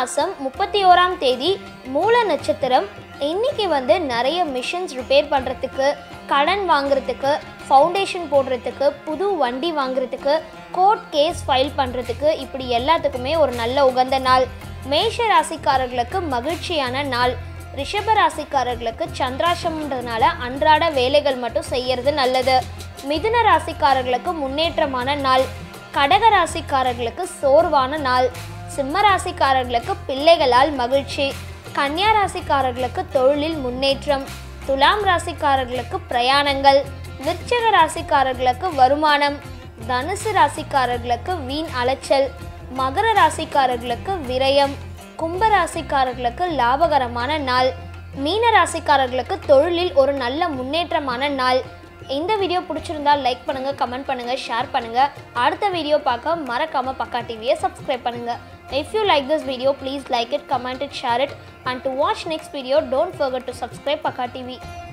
மாதம் முப்பத்தி ஓராம் தேதி மூல நட்சத்திரம் இன்னைக்கு வந்து நிறைய மிஷின்ஸ் ரிப்பேர் பண்ணுறதுக்கு கடன் வாங்குறதுக்கு ஃபவுண்டேஷன் போடுறதுக்கு புது வண்டி வாங்குறதுக்கு கோர்ட் கேஸ் ஃபைல் பண்ணுறதுக்கு இப்படி எல்லாத்துக்குமே ஒரு நல்ல உகந்த நாள் மேஷ ராசிக்காரர்களுக்கு மகிழ்ச்சியான நாள் ரிஷப ராசிக்காரர்களுக்கு சந்திராசம்ன்றதுனால அன்றாட வேலைகள் மட்டும் செய்யறது நல்லது மிதுன ராசிக்காரர்களுக்கு முன்னேற்றமான நாள் கடக ராசிக்காரர்களுக்கு சோர்வான நாள் சிம்ம ராசிக்காரர்களுக்கு பிள்ளைகளால் மகிழ்ச்சி கன்னியா ராசிக்காரர்களுக்கு தொழிலில் முன்னேற்றம் துலாம் ராசிக்காரர்களுக்கு பிரயாணங்கள் விருச்சக ராசிக்காரர்களுக்கு வருமானம் தனுசு ராசிக்காரர்களுக்கு வீண் அலைச்சல் மகர ராசிக்காரர்களுக்கு விரயம் கும்ப ராசிக்காரர்களுக்கு லாபகரமான நாள் மீன ராசிக்காரர்களுக்கு தொழிலில் ஒரு நல்ல முன்னேற்றமான நாள் இந்த வீடியோ பிடிச்சிருந்தா லைக் பண்ணுங்க கமெண்ட் பண்ணுங்க ஷேர் பண்ணுங்க அடுத்த வீடியோ பார்க்க மறக்காம பக்கா டிவியை சப்ஸ்கிரைப் பண்ணுங்க if you like this video please like it comment it share it and to watch next video don't forget to subscribe Pakka TV